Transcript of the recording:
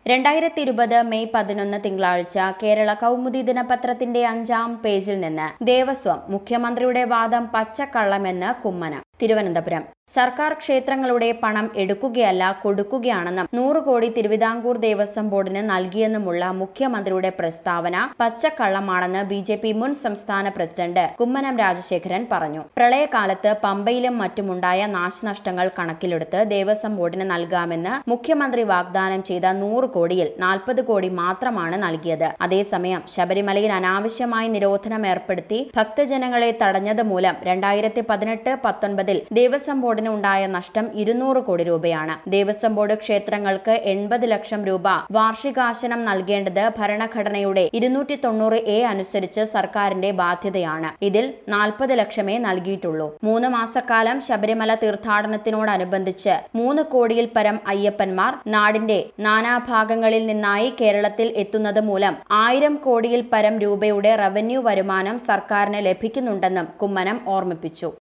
രണ്ടായിരത്തി ഇരുപത് മെയ് പതിനൊന്ന് തിങ്കളാഴ്ച കേരള കൗമുദി ദിനപത്രത്തിന്റെ അഞ്ചാം പേജിൽ നിന്ന് ദേവസ്വം മുഖ്യമന്ത്രിയുടെ വാദം പച്ചക്കള്ളമെന്ന് കുമ്മനം തിരുവനന്തപുരം സർക്കാർ ക്ഷേത്രങ്ങളുടെ പണം എടുക്കുകയല്ല കൊടുക്കുകയാണെന്നും നൂറ് കോടി തിരുവിതാംകൂർ ദേവസ്വം ബോർഡിന് നൽകിയെന്നുമുള്ള മുഖ്യമന്ത്രിയുടെ പ്രസ്താവന പച്ചക്കള്ളമാണെന്ന് ബി ജെ പി മുൻ സംസ്ഥാന പ്രസിഡന്റ് കുമ്മനം രാജശേഖരൻ പറഞ്ഞു പ്രളയകാലത്ത് പമ്പയിലും മറ്റുമുണ്ടായ നാശനഷ്ടങ്ങൾ കണക്കിലെടുത്ത് ദേവസ്വം ബോർഡിന് നൽകാമെന്ന് മുഖ്യമന്ത്രി വാഗ്ദാനം ചെയ്ത നൂറ് കോടിയിൽ നാൽപ്പത് കോടി മാത്രമാണ് നൽകിയത് അതേസമയം ശബരിമലയിൽ അനാവശ്യമായി നിരോധനം ഏർപ്പെടുത്തി ഭക്തജനങ്ങളെ തടഞ്ഞത് മൂലം രണ്ടായിരത്തി പതിനെട്ട് പത്തൊൻപതിൽ ദേവസ്വം ബോർഡിന് ഉണ്ടായ നഷ്ടം ഇരുന്നൂറ് കോടി രൂപയാണ് ദേവസ്വം ബോർഡ് ക്ഷേത്രങ്ങൾക്ക് എൺപത് ലക്ഷം രൂപ വാർഷികാശനം നൽകേണ്ടത് ഭരണഘടനയുടെ ഇരുന്നൂറ്റി തൊണ്ണൂറ് എ അനുസരിച്ച് സർക്കാരിന്റെ ബാധ്യതയാണ് ഇതിൽ നാൽപ്പത് ലക്ഷമേ നൽകിയിട്ടുള്ളൂ മൂന്ന് മാസക്കാലം ശബരിമല തീർത്ഥാടനത്തിനോടനുബന്ധിച്ച് മൂന്ന് കോടിയിൽ പരം അയ്യപ്പന്മാർ നാടിന്റെ നാനാഭാഗങ്ങളിൽ നിന്നായി കേരളത്തിൽ എത്തുന്നത് മൂലം ആയിരം കോടിയിൽ പരം രൂപയുടെ റവന്യൂ വരുമാനം സർക്കാരിന് ലഭിക്കുന്നുണ്ടെന്നും കുമ്മനം ഓർമ്മിപ്പിച്ചു